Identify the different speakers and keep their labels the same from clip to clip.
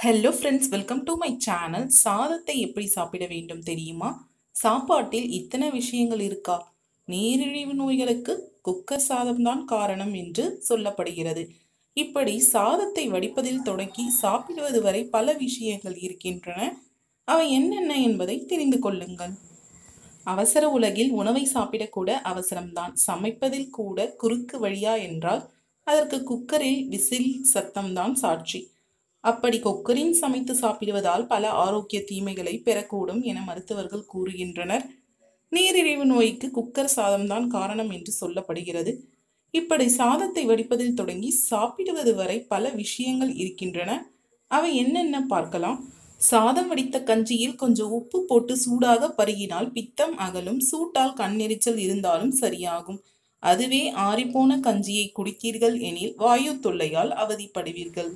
Speaker 1: hello friends welcome to my channel சாதத்தை எப்படி சாப்பிட வேண்டும் தெரியுமா சாப்பாட்டில் இத்தனை விஷயங்கள் இருக்கா நீரிழிவு நோய்களுக்கு குக்கர் சாதம்தான் காரணம் என்று சொல்லப்படுகிறது இப்படி சாதத்தை வடிப்பதில் தொடங்கி சாப்பிடுவது வரை பல விஷயங்கள் இருக்கின்றன அவை என்னென்ன என்பதை தெரிந்து கொள்ளுங்கள் அவசர உலகில் உணவை சாப்பிடக்கூட அவசரம்தான் சமைப்பதில் கூட குறுக்கு வழியா என்றால் அதற்கு குக்கரில் விசில் சத்தம்தான் சாட்சி அப்படி குக்கரின் சமைத்து சாப்பிடுவதால் பல ஆரோக்கிய தீமைகளை பெறக்கூடும் என மருத்துவர்கள் கூறுகின்றனர் நீரிழிவு நோய்க்கு குக்கர் சாதம்தான் காரணம் என்று சொல்லப்படுகிறது இப்படி சாதத்தை வடிப்பதில் தொடங்கி சாப்பிடுவது வரை பல விஷயங்கள் இருக்கின்றன அவை என்னென்ன பார்க்கலாம் சாதம் வடித்த கஞ்சியில் கொஞ்சம் உப்பு போட்டு சூடாக பருகினால் பித்தம் அகலும் சூட்டால் கண்ணெரிச்சல் இருந்தாலும் சரியாகும் அதுவே ஆறிப்போன கஞ்சியை குடித்தீர்கள் எனில் வாயு தொல்லையால் அவதிப்படுவீர்கள்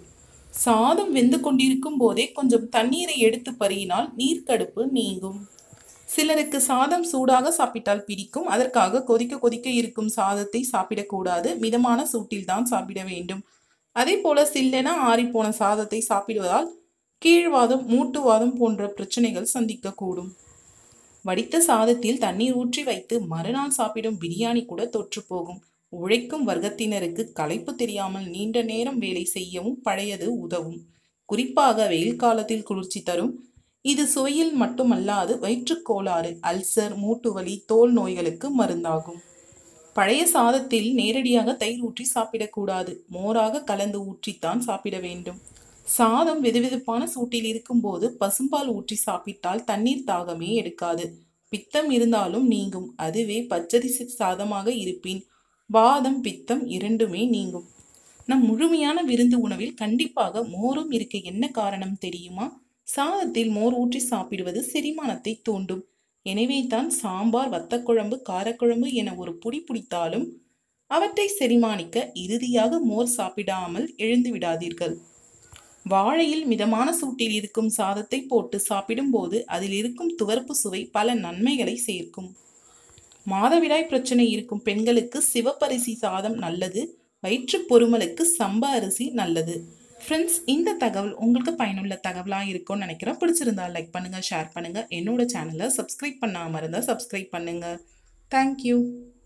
Speaker 1: சாதம் வெந்து கொண்டிருக்கும் போதே கொஞ்சம் தண்ணீரை எடுத்து பருகினால் நீர்க்கடுப்பு நீங்கும் சிலருக்கு சாதம் சூடாக சாப்பிட்டால் பிடிக்கும் அதற்காக கொதிக்க கொதிக்க இருக்கும் சாதத்தை சாப்பிடக்கூடாது மிதமான சூட்டில் தான் சாப்பிட வேண்டும் அதே போல சில்லென ஆறிப்போன சாதத்தை சாப்பிடுவதால் கீழ்வாதம் மூட்டுவாதம் போன்ற பிரச்சனைகள் சந்திக்கக்கூடும் வடித்த சாதத்தில் தண்ணீர் ஊற்றி வைத்து மறுநாள் சாப்பிடும் பிரியாணி கூட தொற்று போகும் உழைக்கும் வர்க்கத்தினருக்கு களைப்பு தெரியாமல் நீண்ட நேரம் வேலை செய்யவும் பழையது உதவும் குறிப்பாக வெயில் காலத்தில் குளிர்ச்சி தரும் இது சுவையில் மட்டுமல்லாது வயிற்றுக்கோளாறு அல்சர் மூட்டுவலி தோல் நோய்களுக்கு மருந்தாகும் பழைய சாதத்தில் நேரடியாக தயிர் ஊற்றி சாப்பிடக்கூடாது மோராக கலந்து ஊற்றித்தான் சாப்பிட வேண்டும் சாதம் வெதுவெதுப்பான சூட்டில் இருக்கும்போது பசும்பால் ஊற்றி சாப்பிட்டால் தண்ணீர் தாகமே எடுக்காது பித்தம் இருந்தாலும் நீங்கும் அதுவே பச்சரிசி சாதமாக இருப்பின் வாதம் பித்தம் இரண்டுமே நீங்கும் நம் முழுமையான விருந்து உணவில் கண்டிப்பாக மோரும் இருக்க என்ன காரணம் தெரியுமா சாதத்தில் மோர் ஊற்றி சாப்பிடுவது செரிமானத்தை தூண்டும் எனவே தான் சாம்பார் வத்தக்குழம்பு காரக்குழம்பு என ஒரு புடி பிடித்தாலும் அவற்றை செரிமானிக்க இறுதியாக மோர் சாப்பிடாமல் எழுந்து விடாதீர்கள் வாழையில் மிதமான சூட்டில் இருக்கும் சாதத்தை போட்டு சாப்பிடும்போது அதில் இருக்கும் துவர்ப்பு சுவை பல நன்மைகளை சேர்க்கும் மாதவிடாய் பிரச்சனை இருக்கும் பெண்களுக்கு சிவப்பரிசி சாதம் நல்லது வயிற்று பொறுமலுக்கு சம்பா அரிசி நல்லது ஃப்ரெண்ட்ஸ் இந்த தகவல் உங்களுக்கு பயனுள்ள தகவலாக இருக்கும்னு நினைக்கிறேன் பிடிச்சிருந்தா லைக் பண்ணுங்கள் ஷேர் பண்ணுங்கள் என்னோட சேனலை சப்ஸ்கிரைப் பண்ணாமல் இருந்தால் சப்ஸ்கிரைப் பண்ணுங்கள் தேங்க்யூ